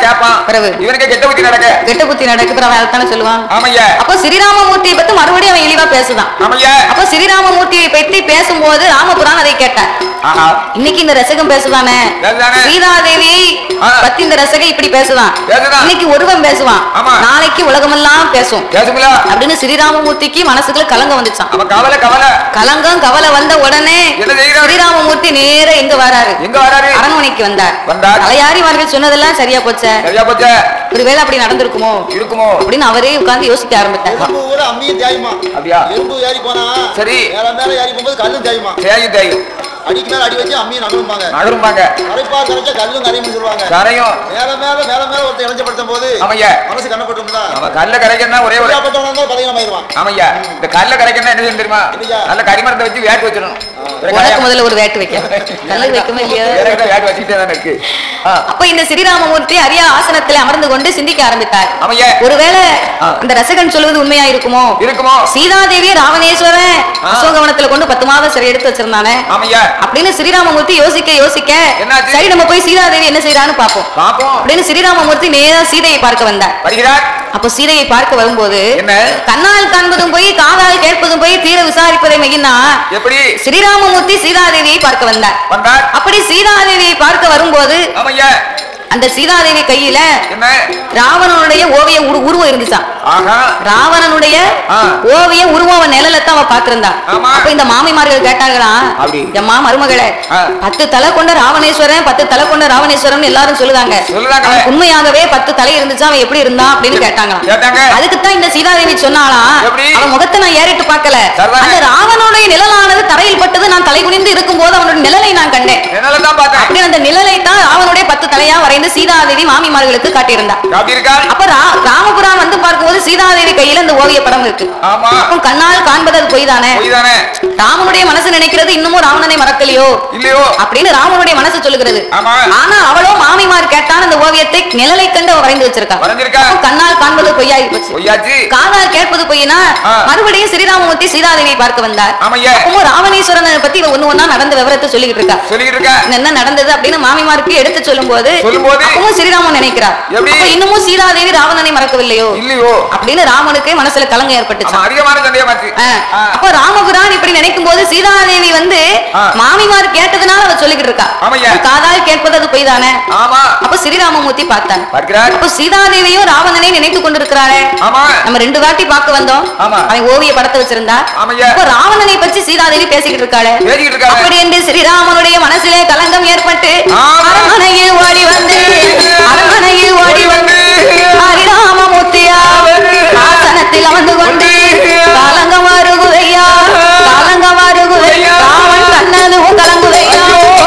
கேப்பான் பிறகு? இவனுக்கு கெட்ட புத்தி நடக்க கெட்ட புத்தி நடக்குது அவன் அதைத்தானே சொல்லுவான் ஆமையா அப்போ ஸ்ரீராமமூர்த்தியை பத்தி மறுபடியும் அவன் இழிவா பேசுதான் ஆமையா அப்போ ஸ்ரீராமமூர்த்தியை பற்றி பேசும்போது ராமபுரான் அதை கேட்டார் ஆஹா இன்னைக்கு இந்த ரசகம் பேசுதானே பேசுதானே? சீதாதேவி ஆ. பத்தி இந்த ரசகம் இப்படி பேசுதான் பேசுதான். இன்னைக்கு ஒருவன் பேசுவான் ஆமா. நாளைக்கு உலகமெல்லாம் பேசும் பேசுமில அப்படின்னு ஸ்ரீராமமூர்த்திக்கு மனசுக்குள்ள கலங்கம் வந்துச்சான் அவன் கவலை கவலை கலங்கம் கவலை வந்த உடனே என்ன செய்கிறாரு? ஸ்ரீராமமூர்த்தி நேர எங்க வராரு எங்க வராரு அரண்மனைக்கு வந்தார் வந்தார். தலையாரிமார்கள் சொன்னதெல்லாம் சரியா போச்சே சரியா போச்சே ஒருவேளை அப்படி நடந்திருக்குமோ இருக்குமோ அப்படின்னு அவரே உட்கார்ந்து யோசிக்க ஆரம்பித்தார் எறும்பு கூட அம்மியும் தேயுமா அப்படியா? எறும்பு ஏறி போனா சரி. மேல மேல ஏறி போகும்போது கல்லும் தேயுமா தேயும் தேயும் அடிக்கு மேல அடி வச்சு அம்மியும் நகரும்பாங்க நகரும்பாங்க கரைப்பா கரைச்சா கல்லும் கரையும் சொல்லுவாங்க கரையும் மேல மேல மேல மேல ஒருத்தன் இளைஞ்சப்படுத்தும் போது ஆமையா மனசு கண்ணப்பட்டு அவன் கல்ல கரைக்கணும்னா ஒரே ஒரு பட்டவனா பலகீனமாயிருவான் ஆமையா இந்த கல்ல கரைக்கணும்னா என்ன செய்யணும் தெரியுமா இல்லையா? நல்ல கரிமரத்தை வச்சு வேட்டு வச்சிடணும் வேற உனக்கு கரையா- முதல்ல ஒரு வேட்டு வைக்க கல்லு வைக்கவே இல்லையா வேற கிட்ட வேட்டு வச்சுக்கிட்டே தானே இருக்கு ஆ, அப்ப இந்த ஸ்ரீராமமூர்த்தி அரியா ஆசனத்தில் அமர்ந்து கொண்டு சிந்திக்க ஆரம்பித்தார் ஆமையா ஒருவேளை ஆ. இந்த ரசகன் சொல்வது உண்மையா இருக்குமோ இருக்குமோ சீதாதேவி ராவணேஸ்வரன் ஆ. அசோகவனத்துல கொண்டு பத்து மாதம் சிறை எடுத்து வச்சிருந்தானே ஆமையா அப்படின்னு ஸ்ரீராமமூர்த்தி யோசிக்க யோசிக்க என்னாச்சு? சரி நம்ம போய் சீதாதேவி என்ன செய்யறான்னு பாப்போம் பாப்போம் அப்படின்னு ஸ்ரீராமமூர்த்தி நேரா சீதையை பார்க்க வந்தார் வருகிறார் அப்போ சீதையை பார்க்க வரும்போது என்ன கண்ணால் காண்பதும் போய் காதால் கேட்பதும் போய் தீர விசாரிப்பதை மையினா எப்படி ஸ்ரீராமமூர்த்தி சீதாதேவியை பார்க்க வந்தார் வந்தார் அப்படி சீதாதேவியை பார்க்க வரும்போது ஆமையா அந்த சீதாதேவி கையில என்ன ராவணனுடைய ஓவிய உரு- உருவம் இருந்துச்சாம் ஆஹா ராவணனுடைய ஆ. ஓவிய உருவம் அவன் நிழல தான் அவ பாத்திருந்தா ஆமா. அப்ப இந்த மாமிமார்கள் கேட்டாங்களா அப்படி. எம்மா மருமகளே ஆ. பத்து தலை கொண்ட ராவணேஸ்வரன் பத்து தலை கொண்ட ராவணேஸ்வரன் எல்லாரும் சொல்லுதாங்க சொல்லுதாங்க. அவனுக்கு உண்மையாகவே பத்து தலை இருந்துச்சு அவன் எப்படி இருந்தான் அப்படின்னு கேட்டாங்களாம் கேட்டாங்க அதுக்கு தான் இந்த சீதாதேவி சொன்னாலாம் எப்படி? அவன் முகத்தை நான் ஏறிட்டு பார்க்கல சரிதானே? அந்த ராவனுடைய நிழலானது தரையில் பட்டது நான் தலை குனிந்து இருக்கும்போது அவனுடைய நிழலை நான் கண்டேன் என்னால தான் பார்த்தேன் அப்படி அந்த நிழலை தான் அவனுடைய பத்து தலையா வரைந்து சீதாதேவி மாமிமார்களுக்கு காட்டியிருந்தார் அப்படி இருக்கார் அப்ப ரா- ராமபுரான் வந்து பார்க்கும்போது சீதாதேவி கையில இந்த ஓவிய படம் இருக்கு ஆமா அப்போ கண்ணால் காண்பது அது பொய் தானே பொய் தானே ராமனுடைய மனசு நினைக்கிறது இன்னமும் ராவணனை மறக்கலையோ இல்லையோ அப்படின்னு ராமனுடைய மனசு சொல்லுகிறது ஆமா ஆனா அவளோ மாமிமார் கேட்டான் அந்த ஓவியத்தை நிழலை கண்டு அவ வரைந்து வச்சிருக்கா வரைஞ்சிருக்கா அப்போ கண்ணால் காண்பது பொய்யாகி போச்சு பொய்யாச்சு காதால் கேட்பது பொய்னா ஆ. மறுபடியும் ஸ்ரீராமமூர்த்தி சீதாதேவியை பார்க்க வந்தார் ஆமையா அப்பவும் ராவணேஸ்வரனை பத்தி இவ ஒண்ணு ஒண்ணா நடந்த விவரத்தை சொல்லிக்கிட்டு இருக்கா சொல்லிக்கிட்டு இருக்க என்ன நடந்தது அப்படின்னு மாமிமாருக்கு எடுத்து சொல்லும்போது சொல்லும்போது அப்பவும் ஸ்ரீராமன் நினைக்கிறார் எப்படி? அப்ப இன்னமும் சீதாதேவி ராவணனை மறக்கவில்லையோ இல்லையோ அப்படின்னு ராமனுக்கே மனசுல கலங்க ஏற்பட்டுச்சு ஆமா, அதிகமான சந்தேகமாச்சு ஆ. ஆ. அப்ப ராமபுரான் இப்படி நினைக்கும் போது சீதாதேவி வந்து ஆ. மாமிமார் கேட்டதுனால அவ சொல்லிக்கிட்டு இருக்கா ஆமையா. காதால் கேட்பது அது பொய் தானே ஆமா அப்ப ஸ்ரீராமமூர்த்தி பார்த்தார் பார்க்கிறார் அப்ப சீதாதேவியும் ராவணனை நினைத்து கொண்டிருக்கிறாரே ஆமா நம்ம ரெண்டு வாட்டி பார்க்க வந்தோம் ஆமா. அவன் ஓவிய படத்தை வச்சிருந்தா ஆமையா அப்ப ராவணனை பற்றி சீதாதேவி பேசிக்கிட்டு இருக்காளே பேசிக்கிட்டு இருக்காரு அப்படி என்று ஸ்ரீராமனுடைய மனசிலே கலங்கம் ஏற்பட்டு ஆமா. அரண்மனையில் ஓடி வந்து அரண்மனையில் ஓடி வந்து ஹரிராமமூர்த்தியா ஆசனத்தில் அமர்ந்து கொண்டு கலங்கம் வருகுதையா கலங்கம் வருகுதையா ராவன் கண்ணதுவும் கலங்குதையா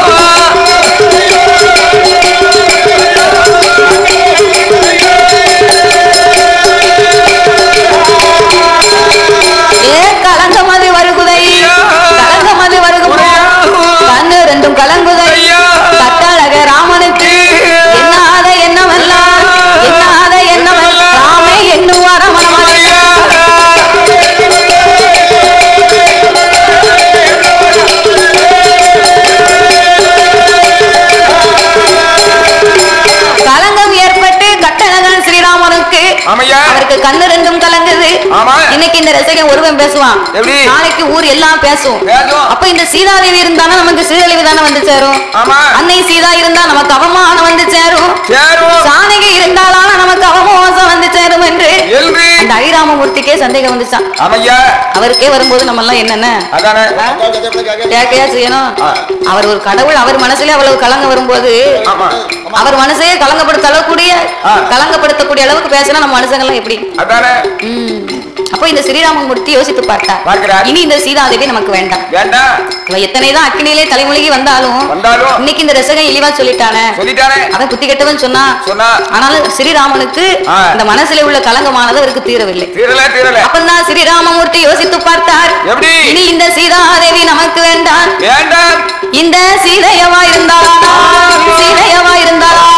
ஏ கலங்கம் அது வருகுதை கலங்கம் அது வருகுதை கண்ணு ரெண்டும் கலங்குதை கட்டழக ராமனுக்கு என்னாத எண்ணமெல்லாம் என்னாத எண்ணமெல்லாம் ராமே எண்ணுவார மனமல்லையா கலங்கம் ஏற்பட்டு கட்டழகன் ஸ்ரீராமனுக்கு ஆமையா அவருக்கு கண்ணு ரெண்டும் கலங்குது ஆமா இன்னைக்கு இந்த ரசிகன் ஒருவன் பேசுவான் எப்படி? நாளைக்கு ஊர் எல்லாம் பேசும் பேசும். அப்ப இந்த சீதாதேவி இருந்தானா நமக்கு சீரழிவு தானே வந்து சேரும் ஆமா அன்னை சீதா இருந்தா நமக்கு அவமானம் வந்து சேரும் சேரும் ஜானகி இருந்தாலான நமக்கு அவமோசம் வந்து சேரும் என்று எல்வி அந்த ஐராமமூர்த்திக்கே சந்தேகம் வந்துச்சான் ஆமையா அவருக்கே வரும்போது நம்ம எல்லாம் என்னென்ன அதானே கேட்கையா செய்யணும் அவர் ஒரு கடவுள் அவர் மனசுல அவ்வளவு கலங்க வரும்போது ஆமா அவர் மனசையே கலங்கப்படுத்தக்கூடிய ஆ. கலங்கப்படுத்தக்கூடிய அளவுக்கு பேசினா நம்ம மனுஷங்க எல்லாம் எப்படி அதானே ம். அப்போ இந்த ஸ்ரீராமமூர்த்தி யோசித்து பார்த்தார் பார்க்கிறார். இனி இந்த சீதாதேவி நமக்கு வேண்டாம் வேண்டாம் இவ எத்தனைதான் அக்கினியிலே தலைமொழிகி வந்தாலும் வந்தாலும் இன்னைக்கு இந்த ரசகன் இழிவா சொல்லிட்டானே சொல்லிட்டானே அவன் குத்தி கெட்டவன் சொன்னா சொன்னா ஆனாலும் ஸ்ரீராமனுக்கு ஆ. இந்த மனசுல உள்ள கலங்கமானது அவருக்கு தீரவில்லை தீரல தீரல அப்பந்தான் ஸ்ரீராமமூர்த்தி யோசித்து பார்த்தார் எப்படி இனி இந்த சீதாதேவி நமக்கு வேண்டாம் வேண்டாம் இந்த சீதையவா இருந்தாலா சீதையவா இருந்தாலா